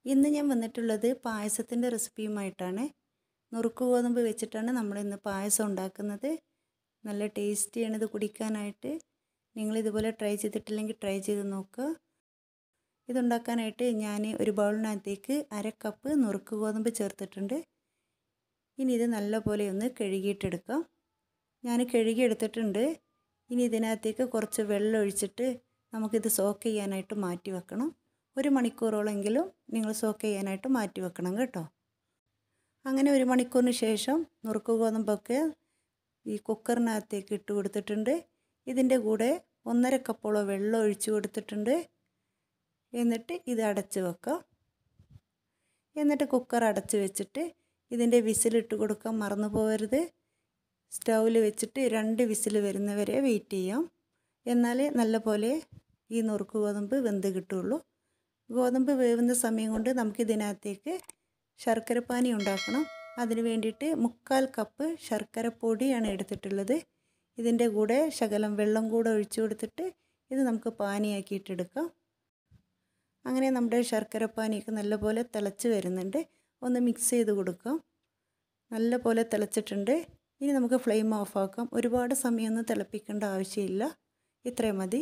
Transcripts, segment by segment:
ഇന്ന് ഞാൻ വന്നിട്ടുള്ളത് പായസത്തിൻ്റെ റെസിപ്പിയുമായിട്ടാണ് നുറുക്ക് ഗോതമ്പ് വെച്ചിട്ടാണ് നമ്മൾ ഇന്ന് പായസം ഉണ്ടാക്കുന്നത് നല്ല ടേസ്റ്റിയാണ് ഇത് കുടിക്കാനായിട്ട് നിങ്ങൾ ഇതുപോലെ ട്രൈ ചെയ്തിട്ടില്ലെങ്കിൽ ട്രൈ ചെയ്ത് നോക്കുക ഇതുണ്ടാക്കാനായിട്ട് ഞാൻ ഒരു ബൗളിനകത്തേക്ക് അര കപ്പ് നുറുക്ക് ഗോതമ്പ് ചേർത്തിട്ടുണ്ട് ഇനി ഇത് നല്ലപോലെ ഒന്ന് കഴുകിയിട്ടെടുക്കാം ഞാൻ കഴുകിയെടുത്തിട്ടുണ്ട് ഇനി ഇതിനകത്തേക്ക് കുറച്ച് വെള്ളം ഒഴിച്ചിട്ട് നമുക്കിത് സോക്ക് ചെയ്യാനായിട്ട് മാറ്റി വെക്കണം ഒരു മണിക്കൂറോളെങ്കിലും നിങ്ങൾ സോക്ക് ചെയ്യാനായിട്ട് മാറ്റി വെക്കണം കേട്ടോ അങ്ങനെ ഒരു മണിക്കൂറിന് ശേഷം നുറുക്ക് ഗോതമ്പൊക്കെ ഈ കുക്കറിനകത്തേക്ക് ഇട്ട് കൊടുത്തിട്ടുണ്ട് ഇതിൻ്റെ കൂടെ ഒന്നര കപ്പോളം വെള്ളം ഒഴിച്ചു കൊടുത്തിട്ടുണ്ട് എന്നിട്ട് ഇത് അടച്ച് വെക്കാം എന്നിട്ട് കുക്കർ അടച്ച് വെച്ചിട്ട് ഇതിൻ്റെ വിസിലിട്ട് കൊടുക്കാൻ മറന്നു പോകരുത് സ്റ്റൗവിൽ വെച്ചിട്ട് രണ്ട് വിസിൽ വരുന്നവരെ വെയിറ്റ് ചെയ്യാം എന്നാൽ നല്ലപോലെ ഈ നുറുക്ക് ഗോതമ്പ് വെന്ത് കിട്ടുള്ളൂ ഗോതമ്പ് വേവുന്ന സമയം കൊണ്ട് നമുക്കിതിനകത്തേക്ക് ശർക്കരപ്പാനി ഉണ്ടാക്കണം അതിന് വേണ്ടിയിട്ട് മുക്കാൽ കപ്പ് ശർക്കര പൊടിയാണ് എടുത്തിട്ടുള്ളത് ഇതിൻ്റെ കൂടെ ശകലം വെള്ളം കൂടെ ഒഴിച്ചു കൊടുത്തിട്ട് ഇത് നമുക്ക് പാനിയാക്കിയിട്ടെടുക്കാം അങ്ങനെ നമ്മുടെ ശർക്കരപ്പാനിയൊക്കെ നല്ലപോലെ തിളച്ച് വരുന്നുണ്ട് ഒന്ന് മിക്സ് ചെയ്ത് കൊടുക്കാം നല്ലപോലെ തിളച്ചിട്ടുണ്ട് ഇനി നമുക്ക് ഫ്ലെയിം ഓഫാക്കാം ഒരുപാട് സമയമൊന്നും തിളപ്പിക്കേണ്ട ആവശ്യമില്ല ഇത്രയും മതി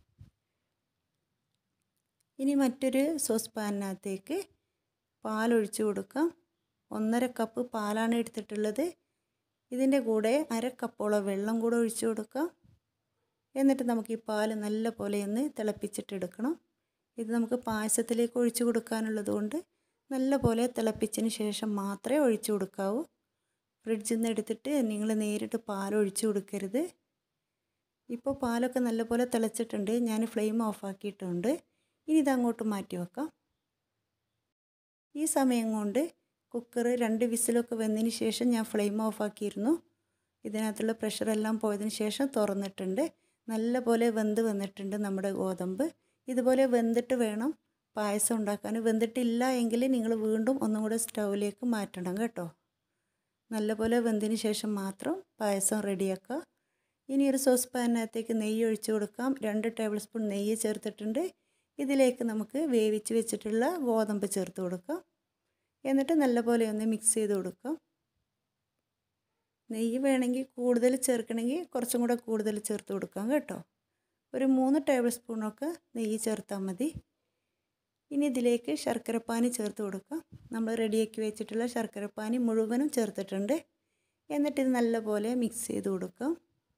ഇനി മറ്റൊരു സോസ് പാനിനകത്തേക്ക് പാലൊഴിച്ച് കൊടുക്കാം ഒന്നര കപ്പ് പാലാണ് എടുത്തിട്ടുള്ളത് ഇതിൻ്റെ കൂടെ അര കപ്പോളം വെള്ളം കൂടെ ഒഴിച്ചു കൊടുക്കാം എന്നിട്ട് നമുക്ക് ഈ പാൽ നല്ല പോലെ ഒന്ന് തിളപ്പിച്ചിട്ടെടുക്കണം ഇത് നമുക്ക് പായസത്തിലേക്ക് ഒഴിച്ചു കൊടുക്കാനുള്ളത് കൊണ്ട് നല്ല പോലെ തിളപ്പിച്ചതിന് ശേഷം മാത്രമേ ഒഴിച്ചു കൊടുക്കാവൂ ഫ്രിഡ്ജിൽ നിന്ന് എടുത്തിട്ട് നിങ്ങൾ നേരിട്ട് പാൽ ഒഴിച്ചു കൊടുക്കരുത് ഇപ്പോൾ പാലൊക്കെ നല്ലപോലെ തിളച്ചിട്ടുണ്ട് ഞാൻ ഫ്ലെയിം ഓഫാക്കിയിട്ടുണ്ട് ഇനി ഇതങ്ങോട്ട് മാറ്റി വെക്കാം ഈ സമയം കൊണ്ട് കുക്കർ രണ്ട് വിസിലൊക്കെ വന്നതിന് ശേഷം ഞാൻ ഫ്ലെയിം ഓഫാക്കിയിരുന്നു ഇതിനകത്തുള്ള പ്രഷറെല്ലാം പോയതിന് ശേഷം തുറന്നിട്ടുണ്ട് നല്ല പോലെ വെന്ത് വന്നിട്ടുണ്ട് നമ്മുടെ ഗോതമ്പ് ഇതുപോലെ വെന്തിട്ട് വേണം പായസം ഉണ്ടാക്കാൻ വെന്തിട്ടില്ല എങ്കിൽ നിങ്ങൾ വീണ്ടും ഒന്നും കൂടെ സ്റ്റൗവിലേക്ക് മാറ്റണം കേട്ടോ നല്ലപോലെ വെന്തതിന് ശേഷം മാത്രം പായസം റെഡിയാക്കുക ഇനി ഒരു സോസ് പാനിനകത്തേക്ക് നെയ്യ് ഒഴിച്ചു കൊടുക്കാം രണ്ട് ടേബിൾ സ്പൂൺ നെയ്യ് ചേർത്തിട്ടുണ്ട് ഇതിലേക്ക് നമുക്ക് വേവിച്ച് വെച്ചിട്ടുള്ള ഗോതമ്പ് ചേർത്ത് കൊടുക്കാം എന്നിട്ട് നല്ലപോലെ ഒന്ന് മിക്സ് ചെയ്ത് കൊടുക്കാം നെയ്യ് വേണമെങ്കിൽ കൂടുതൽ ചേർക്കണമെങ്കിൽ കുറച്ചും കൂടെ കൂടുതൽ ചേർത്ത് കൊടുക്കാം കേട്ടോ ഒരു മൂന്ന് ടേബിൾ സ്പൂണൊക്കെ നെയ്യ് ചേർത്താൽ മതി ഇനി ഇതിലേക്ക് ശർക്കരപ്പാനി ചേർത്ത് കൊടുക്കാം നമ്മൾ റെഡിയാക്കി വെച്ചിട്ടുള്ള ശർക്കരപ്പാനി മുഴുവനും ചേർത്തിട്ടുണ്ട് എന്നിട്ട് ഇത് നല്ലപോലെ മിക്സ് ചെയ്ത് കൊടുക്കാം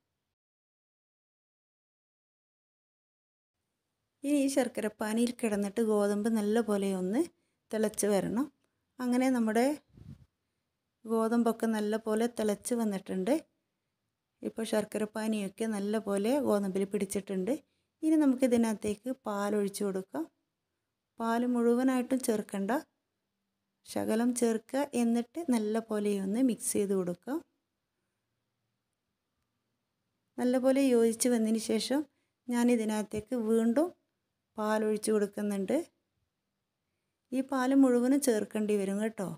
ഇനി ഈ ശർക്കരപ്പാനിയിൽ കിടന്നിട്ട് ഗോതമ്പ് നല്ലപോലെ ഒന്ന് തിളച്ച് വരണം അങ്ങനെ നമ്മുടെ ഗോതമ്പൊക്കെ നല്ലപോലെ തിളച്ച് വന്നിട്ടുണ്ട് ഇപ്പോൾ ശർക്കരപ്പാനിയൊക്കെ നല്ലപോലെ ഗോതമ്പിൽ പിടിച്ചിട്ടുണ്ട് ഇനി നമുക്ക് ഇതിനകത്തേക്ക് പാലൊഴിച്ച് കൊടുക്കാം പാൽ മുഴുവനായിട്ടും ചേർക്കണ്ട ശകലം ചേർക്കുക എന്നിട്ട് നല്ല പോലെ ഒന്ന് മിക്സ് ചെയ്ത് കൊടുക്കാം നല്ലപോലെ യോജിച്ച് വന്നതിന് ശേഷം ഞാൻ ഇതിനകത്തേക്ക് വീണ്ടും പാലൊഴിച്ച് കൊടുക്കുന്നുണ്ട് ഈ പാൽ മുഴുവനും ചേർക്കേണ്ടി വരും കേട്ടോ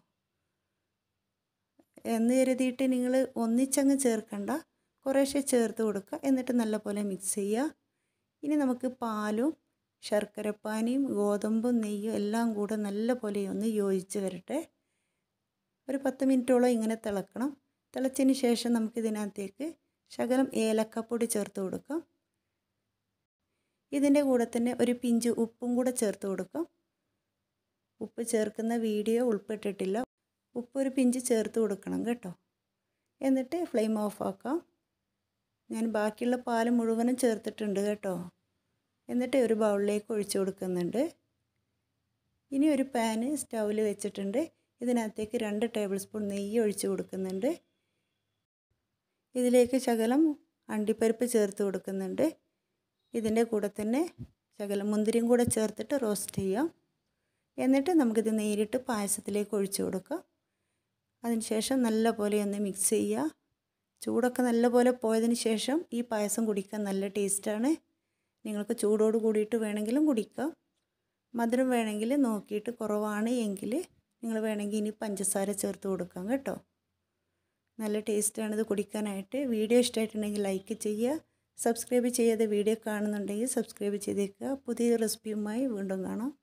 എന്ന് കരുതിയിട്ട് നിങ്ങൾ ഒന്നിച്ചങ്ങ് ചേർക്കണ്ട കുറേശ്ശെ ചേർത്ത് കൊടുക്കുക എന്നിട്ട് നല്ലപോലെ മിക്സ് ചെയ്യുക ഇനി നമുക്ക് പാലും ശർക്കരപ്പാനിയും ഗോതമ്പും നെയ്യും എല്ലാം കൂടെ നല്ലപോലെ ഒന്ന് യോജിച്ച് വരട്ടെ ഒരു പത്ത് മിനിറ്റോളം ഇങ്ങനെ തിളക്കണം തിളച്ചതിന് ശേഷം നമുക്കിതിനകത്തേക്ക് ശകലം ഏലക്കപ്പൊടി ചേർത്ത് കൊടുക്കാം ഇതിൻ്റെ കൂടെ തന്നെ ഒരു പിഞ്ച് ഉപ്പും കൂടെ ചേർത്ത് കൊടുക്കാം ഉപ്പ് ചേർക്കുന്ന വീഡിയോ ഉൾപ്പെട്ടിട്ടില്ല ഉപ്പ് ഒരു പിഞ്ച് ചേർത്ത് കൊടുക്കണം കേട്ടോ എന്നിട്ട് ഫ്ലെയിം ഓഫ് ആക്കാം ഞാൻ ബാക്കിയുള്ള പാല് മുഴുവനും ചേർത്തിട്ടുണ്ട് കേട്ടോ എന്നിട്ട് ഒരു ബൗളിലേക്ക് ഒഴിച്ചു കൊടുക്കുന്നുണ്ട് ഇനി ഒരു പാന് സ്റ്റൗവിൽ വെച്ചിട്ടുണ്ട് ഇതിനകത്തേക്ക് രണ്ട് ടേബിൾ സ്പൂൺ നെയ്യ് ഒഴിച്ചു കൊടുക്കുന്നുണ്ട് ഇതിലേക്ക് ശകലം അണ്ടിപ്പരിപ്പ് ചേർത്ത് കൊടുക്കുന്നുണ്ട് ഇതിൻ്റെ കൂടെ തന്നെ ശകലം മുന്തിരിയും കൂടെ ചേർത്തിട്ട് റോസ്റ്റ് ചെയ്യാം എന്നിട്ട് നമുക്കിത് നേരിട്ട് പായസത്തിലേക്ക് ഒഴിച്ചു കൊടുക്കാം അതിനുശേഷം നല്ല പോലെ ഒന്ന് മിക്സ് ചെയ്യുക ചൂടൊക്കെ നല്ലപോലെ പോയതിന് ശേഷം ഈ പായസം കുടിക്കാൻ നല്ല ടേസ്റ്റാണ് നിങ്ങൾക്ക് ചൂടോട് കൂടിയിട്ട് വേണമെങ്കിലും കുടിക്കാം മധുരം വേണമെങ്കിൽ നോക്കിയിട്ട് കുറവാണ് എങ്കിൽ നിങ്ങൾ വേണമെങ്കിൽ ഇനി പഞ്ചസാര ചേർത്ത് കൊടുക്കാം കേട്ടോ നല്ല ടേസ്റ്റാണ് ഇത് കുടിക്കാനായിട്ട് വീഡിയോ ഇഷ്ടമായിട്ടുണ്ടെങ്കിൽ ലൈക്ക് ചെയ്യുക സബ്സ്ക്രൈബ് ചെയ്യാതെ വീഡിയോ കാണുന്നുണ്ടെങ്കിൽ സബ്സ്ക്രൈബ് ചെയ്തേക്കുക പുതിയ റെസിപ്പിയുമായി വീണ്ടും കാണാം